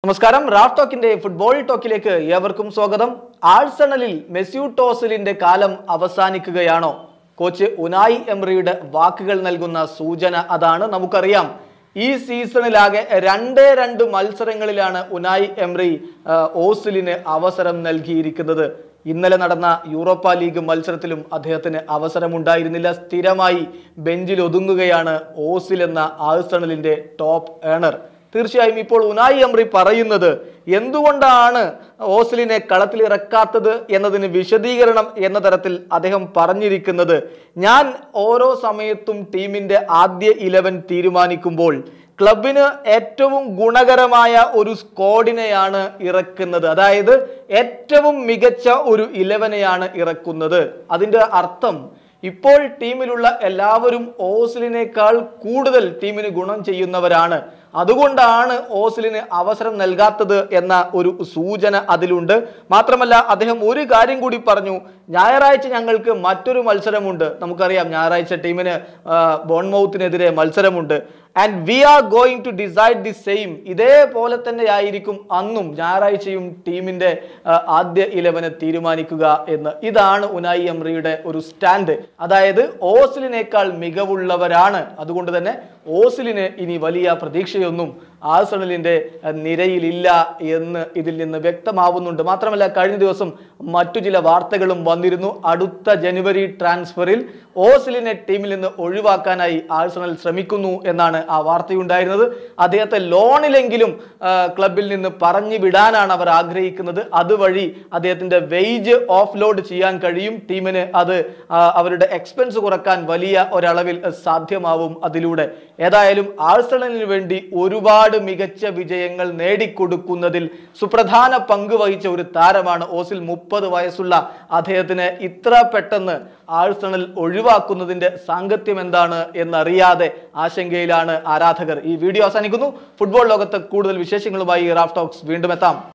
നമസ്കാരം Raf ടോക്കിന്റെ football ടോക്കിലേക്ക് ഏവർക്കും സ്വാഗതം ആഴ്സണലിൽ മെസ്യൂട്ട് ഓസിലിന്റെ കാലം അവസാനിക്കുകയാണോ കോച്ച് ഉനായി എംറിയുടെ വാക്കുകൾ നൽകുന്ന സൂചന അതാണ് നമുക്കറിയാം ഈ സീസണിലാകെ രണ്ടേ രണ്ട് മത്സരങ്ങളിലാണ് ഉനായി എംറി ആ, ഓസിലിന് അവസരം നൽകിയിരിക്കുന്നത് ഇന്നലെ നടന്ന യൂറോപ്പ ലീഗ് മത്സരത്തിലും അദ്ദേഹത്തിന് അവസരമുണ്ടായിരുന്നില്ല സ്ഥിരമായി ബെഞ്ചിൽ ഒതുങ്ങുകയാണ് ഓസിൽ എന്ന ആഴ്സണലിന്റെ ടോപ്പ് ഏണർ തീർച്ചയായും ഇപ്പോൾ ഉനായി അമ്രി പറയുന്നത് എന്തുകൊണ്ടാണ് ഓസ്ലിനെ കളത്തിലിറക്കാത്തത് എന്നതിന് വിശദീകരണം എന്ന തരത്തിൽ അദ്ദേഹം പറഞ്ഞിരിക്കുന്നത് ഞാൻ ഓരോ സമയത്തും ടീമിന്റെ ആദ്യ ഇലവൻ തീരുമാനിക്കുമ്പോൾ ക്ലബിന് ഏറ്റവും ഗുണകരമായ ഒരു സ്ക്വാഡിനെയാണ് ഇറക്കുന്നത് അതായത് ഏറ്റവും മികച്ച ഒരു ഇലവനെയാണ് ഇറക്കുന്നത് അതിന്റെ അർത്ഥം ഇപ്പോൾ ടീമിലുള്ള എല്ലാവരും ഓസ്ലിനേക്കാൾ കൂടുതൽ ടീമിന് ഗുണം ചെയ്യുന്നവരാണ് അതുകൊണ്ടാണ് ഓസ്ലിന് അവസരം നൽകാത്തത് എന്ന ഒരു സൂചന അതിലുണ്ട് മാത്രമല്ല അദ്ദേഹം ഒരു കാര്യം കൂടി പറഞ്ഞു ഞായറാഴ്ച ഞങ്ങൾക്ക് മറ്റൊരു മത്സരമുണ്ട് നമുക്കറിയാം ഞായറാഴ്ച ടീമിന് ആ, ബോൺമൗത്തിനെതിരെ മത്സരമുണ്ട് and we are going to decide the same ഇതേപോലെ തന്നെ ആയിരിക്കും അന്നും ഞായറാഴ്ചയും ടീമിന്റെ ആ, ആദ്യ ഇലവനെ തീരുമാനിക്കുക എന്ന് ഇതാണ് ഉനായി എംറിയുടെ ഒരു സ്റ്റാൻഡ് അതായത് ഓസിലിനേക്കാൾ മികവുള്ളവരാണ് അതുകൊണ്ട് തന്നെ ഓസിലിന് ഇനി വലിയ പ്രതീക്ഷയൊന്നും ആഴ്സണലിന്റെ ആ, നിരയിലില്ല എന്ന് ഇതിൽ നിന്ന് വ്യക്തമാവുന്നുണ്ട് മാത്രമല്ല കഴിഞ്ഞ ദിവസം മറ്റു ചില വാർത്തകളും വന്നിരുന്നു അടുത്ത ജനുവരി ട്രാൻസ്ഫറിൽ ഓസിലിനെ ടീമിൽ നിന്ന് ഒഴിവാക്കാനായി ആഴ്സണൽ ശ്രമിക്കുന്നു എന്നാണ് ആ വാർത്തയുണ്ടായിരുന്നത് അദ്ദേഹത്തെ ലോണിലെങ്കിലും ആ, ക്ലബിൽ നിന്ന് പറഞ്ഞു വിടാനാണ് അവർ ആഗ്രഹിക്കുന്നത് അതുവഴി അദ്ദേഹത്തിന്റെ വെയ്ജ് ഓഫ് ലോഡ് ചെയ്യാൻ കഴിയും ടീമിന് അത് ആ, അവരുടെ എക്സ്പെൻസ് കുറക്കാൻ വലിയ ഒരളവിൽ സാധ്യമാവും അതിലൂടെ ഏതായാലും ആഴ്സണലിന് വേണ്ടി ഒരുപാട് മികച്ച വിജയങ്ങൾ നേടിക്കൊടുക്കുന്നതിൽ സുപ്രധാന പങ്ക് വഹിച്ച ഒരു താരമാണ് ഓസിൽ മുപ്പത് വയസ്സുള്ള അദ്ദേഹത്തിന് ഇത്ര പെട്ടെന്ന് ആഴ്സണൽ ഒഴിവാക്കുന്നതിന്റെ സാങ്കത്യം എന്താണ് എന്നറിയാതെ ആശങ്കയിലാണ് ആരാധകർ ഈ വീഡിയോ അവസാനിക്കുന്നു ഫുട്ബോൾ ലോകത്ത് കൂടുതൽ വിശേഷങ്ങളുമായി റാഫ് ടോക്സ് വീണ്ടും എത്താം